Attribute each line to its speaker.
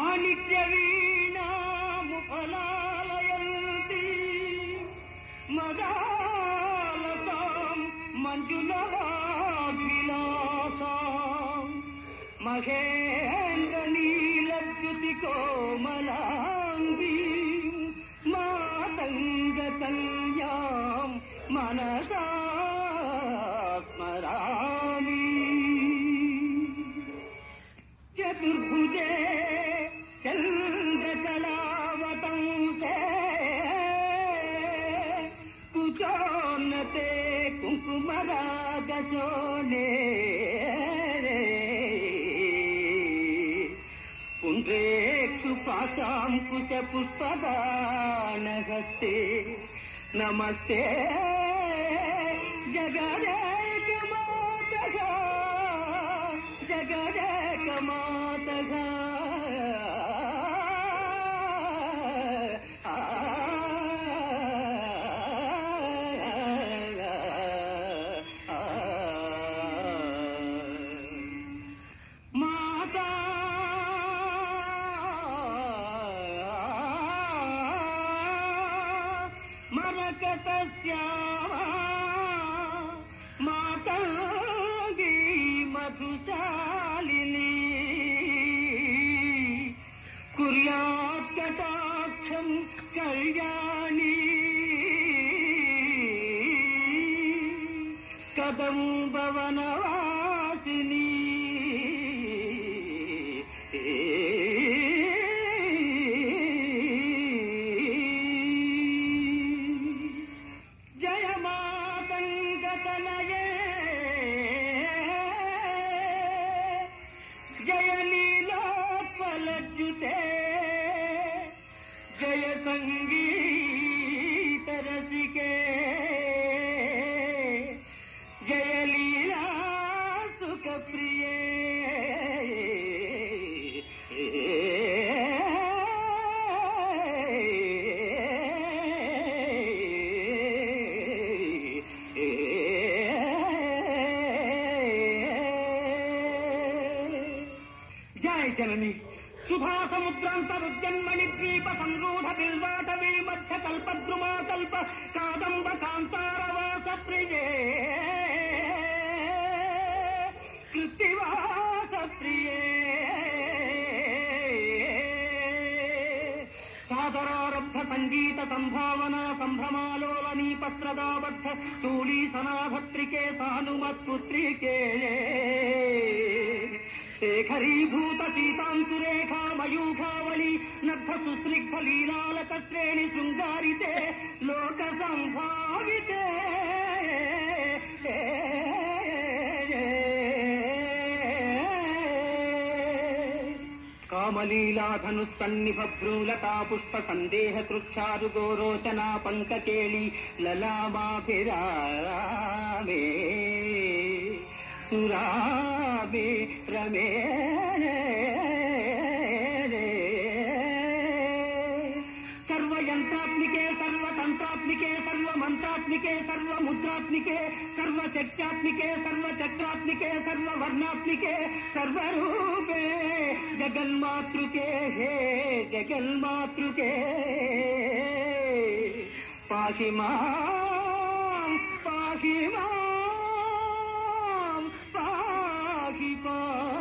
Speaker 1: మాణిక్య వీణాముఫలాలయంతి మదాలతాం మంజులవాగ్విలాసాం మహేంద్ర నీలద్యుతి కోమలాంగీ మాతంగ కళ్యాం మనసా స్మరామి చతుర్భుజే చంద్రకళావతంసే కుచోన్నతే కుంకుమరాగచోనే పుండ్రేక్షు పాశాంకుశ పుష్పదానహస్తే నమస్తే జగదేక మాతగా జగదేక మాతగా మాతా మరకత శ్యామా మాతాంగీ మధుశాలిని కుర్యాత్ కటాక్షం కళ్యాణి కదంబవనవాసిని జయ మాతంగతనయే జయ లీలోత్పలచ్యుతే జయ సంగీత రసికే జయ లీలా సుఖ ప్రియే జయ జనని శుభా సముద్రాంతరుజన్మణి ద్వీప సంరూఢ బిల్వాటవీ మధ్య కల్పద్రుమా కల్ప కాదంబ కాంతారవాస ప్రియే కృత్తివాస ప్రియే సాదరారబ్ధ సంగీత సంభావన సంభ్రమాలోలనీ పత్రదాబద్ధ స్థూళీ సనాభత్రికే సానుమత్పుత్రికే శేఖరీభూత సీతాంకురేఖా మయూఖావళి నగ్ధ సుస్నిగ్ధ లీలాలక శ్రేణి శృంగారితే లోక సంభావితే కామలీలాధను సన్నిభ భ్రూలతా పుష్ప సందేహ కృచ్చారు గోరోచనా పంకకేళి లలామాభిరామే సురామే రమే సర్వయంత్రాత్మికే సర్వతంత్రాత్మికే సర్వమంత్రాత్మికే సర్వముద్రాత్మికే సర్వశక్త్యాత్మికే సర్వచక్రాత్మికే సర్వవర్ణాత్మికే సర్వరూపే జగన్మాతృకే హే జగన్మాతృకే పాహి మాం పాహి మాం పాహి పాహి